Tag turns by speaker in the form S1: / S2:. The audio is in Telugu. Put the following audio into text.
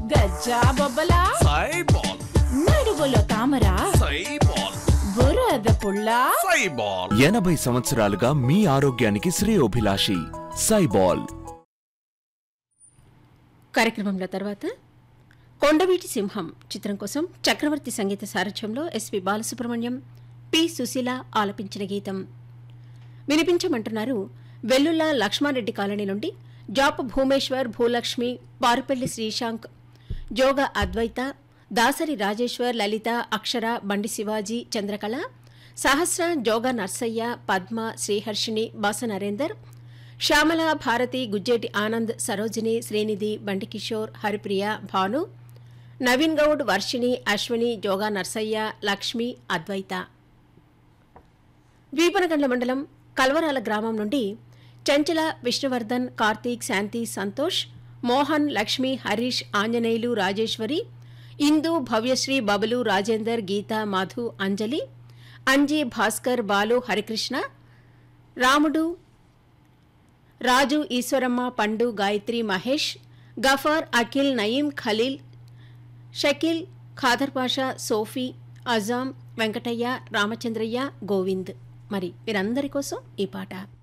S1: గజ్జా బొబ్బలా
S2: సైబాల్
S1: నడువులో తామర
S2: సైబాల్
S1: బురద పుల్ల
S2: సైబాల్
S3: ఎనభై సంవత్సరాలుగా మీ ఆరోగ్యానికి శ్రేయోభిలాషి సైబాల్
S4: కార్యక్రమంలో తర్వాత కొండవీటి సింహం చిత్రం కోసం చక్రవర్తి సంగీత సారథ్యంలో ఎస్పి బాలసుబ్రహ్మణ్యం పి సుశీల ఆలపించిన గీతం వినిపించమంటున్నారు వెల్లుల్ల లక్ష్మారెడ్డి కాలనీ నుండి జాప భూమేశ్వర్ భూలక్ష్మి పారుపల్లి శ్రీశాంక్ జోగ అద్వైత దాసరి రాజేశ్వర్ లలిత అక్షర బండి శివాజీ చంద్రకళ సహస్ర జోగ నర్సయ్య పద్మ శ్రీహర్షిణి బాస నరేందర్ శ్యామల భారతి గుజ్జేటి ఆనంద్ సరోజిని శ్రీనిధి బండికిషోర్ హరిప్రియ భాను నవీన్ గౌడ్ వర్షిణి అశ్విని జోగా నర్సయ్య లక్ష్మి అద్వైత వీపనగండ్ల మండలం కల్వరాల గ్రామం నుండి చంచల విష్ణువర్ధన్ కార్తీక్ శాంతి సంతోష్ మోహన్ లక్ష్మి హరీష్ ఆంజనేయులు రాజేశ్వరి ఇందు భవ్యశ్రీ బబులు రాజేందర్ గీత మధు అంజలి అంజీ భాస్కర్ బాలు హరికృష్ణ రాముడు రాజు ఈశ్వరమ్మ పండు గాయత్రి మహేష్ గఫార్ అఖిల్ నయీం ఖలీల్ షకీల్ ఖాదర్ పాషా సోఫీ అజాం వెంకటయ్య రామచంద్రయ్య గోవింద్ మరి వీరందరి కోసం ఈ పాట